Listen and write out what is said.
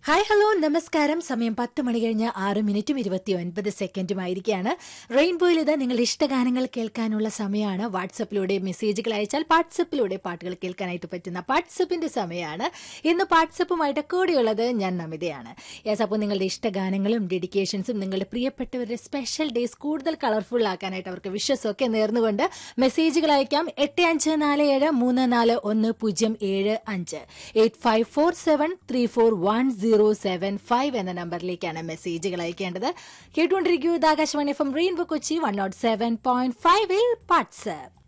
hi hello നമസ്കാരം സമയം പത്ത് മണി കഴിഞ്ഞ് ആറ് മിനിറ്റും ഇരുപത്തി ഒൻപത് സെക്കൻഡുമായിരിക്കുകയാണ് റെയിൻബോയിൽ ഇത് നിങ്ങളുടെ ഇഷ്ടഗാനങ്ങൾ കേൾക്കാനുള്ള സമയമാണ് വാട്സപ്പിലൂടെ മെസ്സേജുകൾ അയച്ചാൽ വാട്സപ്പിലൂടെ പാട്ടുകൾ കേൾക്കാനായിട്ട് പറ്റുന്ന വാട്സപ്പിന്റെ സമയമാണ് ഇന്ന് വാട്സപ്പുമായിട്ട് കൂടിയുള്ളത് ഞാൻ നമിതയാണ് യെസ് അപ്പോൾ നിങ്ങളുടെ ഇഷ്ടഗാനങ്ങളും ഡെഡിക്കേഷൻസും നിങ്ങളുടെ പ്രിയപ്പെട്ടവരുടെ സ്പെഷ്യൽ ഡേയ്സ് കൂടുതൽ കളർഫുൾ ആക്കാനായിട്ട് അവർക്ക് വിശ്വസമൊക്കെ നേർന്നുകൊണ്ട് മെസ്സേജുകൾ അയക്കാം എട്ട് അഞ്ച് നാല് ഏഴ് മൂന്ന് നാല് ഒന്ന് പൂജ്യം ഏഴ് അഞ്ച് eight five four seven three four one zero seven five എന്ന നമ്പറിലേക്കാണ് മെസ്സേജുകൾ അയക്കേണ്ടത് കേട്ടുകൊണ്ടിരിക്കൂ ഇത് Akashvani F M rainbow Kochi one nought seven point ഫൈവിൽ വാട്സ്ആപ്പ്